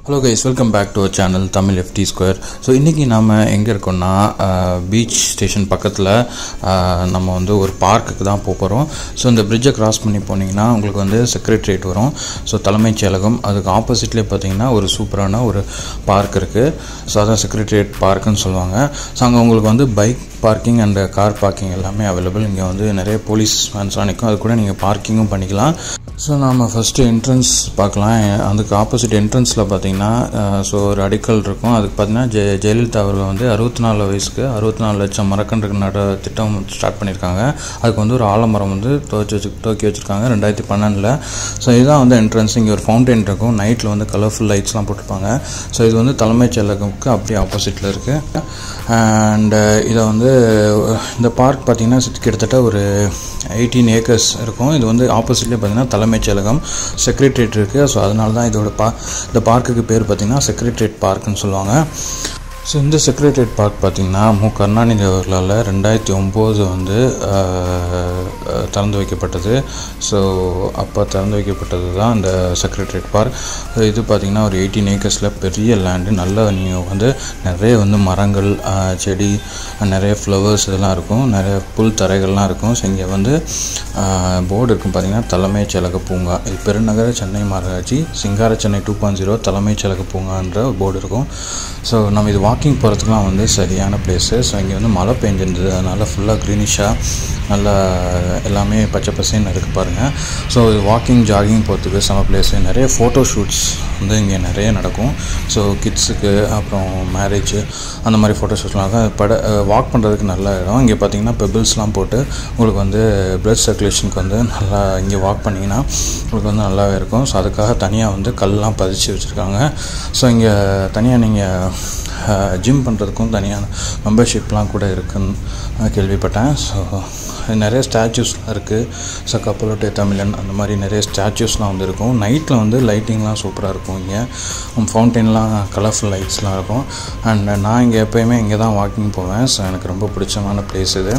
hello guys welcome back to channel Tamil FT square so இன்றைக்கி நாம் எங்கே இருக்கோம்னா பீச் ஸ்டேஷன் பக்கத்தில் நம்ம வந்து ஒரு பார்க்குக்கு தான் போக போகிறோம் ஸோ இந்த பிரிட்ஜை கிராஸ் பண்ணி போனீங்கன்னா உங்களுக்கு வந்து செக்ரட்டரியேட் வரும் ஸோ தலைமைச் செயலகம் அதுக்கு ஆப்போசிட்லேயே பார்த்தீங்கன்னா ஒரு சூப்பரான ஒரு பார்க் இருக்குது ஸோ அதான் செக்ரட்டரியேட் பார்க்குன்னு சொல்லுவாங்க ஸோ அங்கே உங்களுக்கு வந்து bike parking and car parking எல்லாமே அவைலபிள் இங்கே வந்து நிறைய போலீஸ் வேன்ஸ்லாம் நிற்கும் அது கூட நீங்கள் பார்க்கிங்கும் பண்ணிக்கலாம் ஸோ நாம் ஃபஸ்ட்டு என்ட்ரன்ஸ் பார்க்கலாம் அதுக்கு ஆப்போசிட் என்ட்ரன்ஸில் பார்த்தீங்கன்னா ஸோ ஒரு அடிக்கல் இருக்கும் அதுக்கு பார்த்தீங்கன்னா ஜெ ஜெயலலிதா அவர்கள் வந்து அறுபத்தி நாலு வயசுக்கு அறுபத்தி நாலு லட்சம் மரக்கன்று நட திட்டம் ஸ்டார்ட் பண்ணியிருக்காங்க அதுக்கு வந்து ஒரு ஆலமரம் வந்து துவச்சி வச்சு துவக்கி வச்சுருக்காங்க ரெண்டாயிரத்தி பன்னெண்டில் ஸோ இதுதான் வந்து என்ட்ரன்ஸ் இங்கே ஒரு ஃபவுண்டைன் இருக்கும் நைட்டில் வந்து கலர்ஃபுல் லைட்ஸ்லாம் போட்டிருப்பாங்க ஸோ இது வந்து தலைமைச் செயலகமுக்கு அப்படியே ஆப்போசிட்டில் இருக்குது அண்ட் இதை வந்து இந்த பார்க் பார்த்திங்கன்னா கிட்டத்தட்ட ஒரு எயிட்டீன் ஏக்கர்ஸ் இருக்கும் இது வந்து ஆப்போசிட்லேயே பார்த்தீங்கன்னா தலைமைச் செயலகம் செக்ரட்டரியேட் இருக்குது ஸோ அதனால தான் இதோட பா இந்த பார்க்குக்கு பேர் பார்த்திங்கன்னா செக்ரட்டரியேட் பார்க்குன்னு சொல்லுவாங்க ஸோ இந்த செக்ரட்டரியேட் பார்க் பார்த்திங்கன்னா மு கருணாநிதி அவர்களால் ரெண்டாயிரத்தி ஒம்போது வந்து திறந்து வைக்கப்பட்டது ஸோ அப்போ திறந்து வைக்கப்பட்டது தான் இந்த செக்ரட்டரியேட் பார்க் இது பார்த்திங்கன்னா ஒரு எயிட்டீன் ஏக்கர்ஸில் பெரிய லேண்டு நல்ல நீங்கள் வந்து நிறைய வந்து மரங்கள் செடி நிறைய ஃப்ளவர்ஸ் இதெல்லாம் இருக்கும் நிறைய புல் தரைகள்லாம் இருக்கும் ஸோ இங்கே வந்து போர்டு இருக்கும் பார்த்திங்கன்னா தலைமைச் செயலக பூங்கா இது பெருநகர சென்னை மாநகராட்சி சிங்கார சென்னை டூ பாயிண்ட் ஜீரோ தலைமைச் செயலக பூங்கான்ற போர்டு இருக்கும் ஸோ நம்ம இது வாக்கிங் போகிறதுக்குலாம் வந்து சரியான பிளேஸு ஸோ இங்கே வந்து மழை பெஞ்சிருந்தது அதனால் ஃபுல்லாக க்ரீனிஷாக நல்லா எல்லாமே பச்சை பசேன்னு இருக்குது பாருங்கள் ஸோ இது வாக்கிங் ஜாகிங் போகிறதுக்கு செம பிளேஸு நிறைய ஃபோட்டோ ஷூட்ஸ் வந்து இங்கே நிறைய நடக்கும் ஸோ கிட்ஸுக்கு அப்புறம் மேரேஜ் அந்த மாதிரி ஃபோட்டோ ஷூட்ஸ்லாம் பட வாக் பண்ணுறதுக்கு நல்ல இடம் இங்கே பார்த்தீங்கன்னா பெபிள்ஸ்லாம் போட்டு உங்களுக்கு வந்து பிளட் சர்க்குலேஷனுக்கு வந்து நல்லா இங்கே வாக் பண்ணிங்கன்னா உங்களுக்கு வந்து நல்லாவே இருக்கும் ஸோ அதுக்காக தனியாக வந்து கல்லாம் பதிச்சு வச்சுருக்காங்க ஸோ இங்கே தனியாக நீங்கள் ஜிம் பண்ணுறதுக்கும் தனியான மெம்பர்ஷிப்லாம் கூட இருக்குன்னு கேள்விப்பட்டேன் ஸோ நிறைய ஸ்டாச்சூஸ்லாம் இருக்குது ஸோ கப்பலோட்டை தமிழன் அந்த மாதிரி நிறைய ஸ்டாச்சூஸ்லாம் வந்து இருக்கும் நைட்டில் வந்து லைட்டிங்லாம் சூப்பராக இருக்கும் இங்கே ஃபவுண்டெயின்லாம் கலர்ஃபுல் லைட்ஸ்லாம் இருக்கும் அண்ட் நான் இங்கே எப்போயுமே இங்கே தான் வாக்கிங் போவேன் ஸோ எனக்கு ரொம்ப பிடிச்சமான பிளேஸ் இது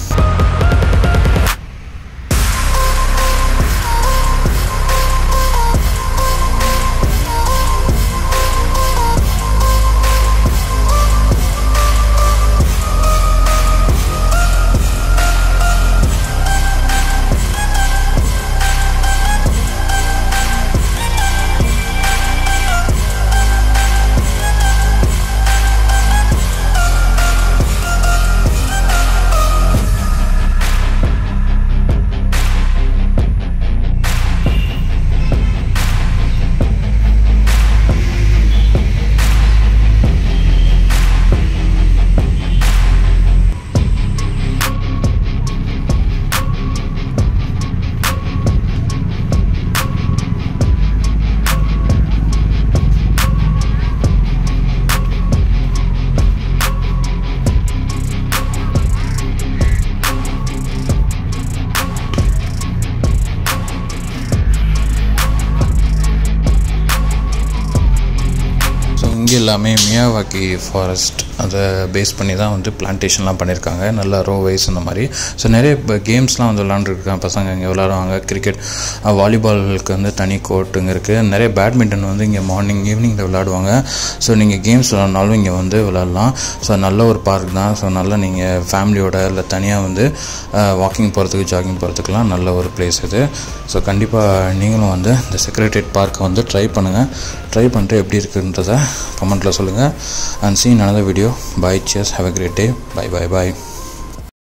இங்கே எல்லாமே மியாவாக்கி ஃபாரஸ்ட் அதை பேஸ் பண்ணி தான் வந்து பிளான்டேஷன்லாம் பண்ணியிருக்காங்க நல்லா ரோ வைஸ் அந்த மாதிரி ஸோ நிறைய இப்போ கேம்ஸ்லாம் வந்து விளாண்டுருக்காங்க பசங்க இங்கே விளாடுவாங்க கிரிக்கெட் வாலிபாலுக்கு வந்து தனி கோர்ட்டுங்க இருக்குது நிறைய பேட்மிண்டன் வந்து இங்கே மார்னிங் ஈவினிங்கில் விளாடுவாங்க ஸோ நீங்கள் கேம்ஸ் விளாட்னாலும் இங்கே வந்து விளாட்லாம் ஸோ நல்ல ஒரு பார்க் தான் ஸோ நல்லா நீங்கள் ஃபேமிலியோட இல்லை தனியாக வந்து வாக்கிங் போகிறதுக்கு ஜாகிங் போகிறதுக்குலாம் நல்ல ஒரு பிளேஸ் இது ஸோ கண்டிப்பாக நீங்களும் வந்து இந்த செக்ரட்டரியேட் பார்க்கை வந்து ட்ரை பண்ணுங்கள் ட்ரை பண்ணிட்டு எப்படி இருக்குன்றதை கமெண்ட்டில் சொல்லுங்கள் and see in another video bye cheers have a great day bye bye bye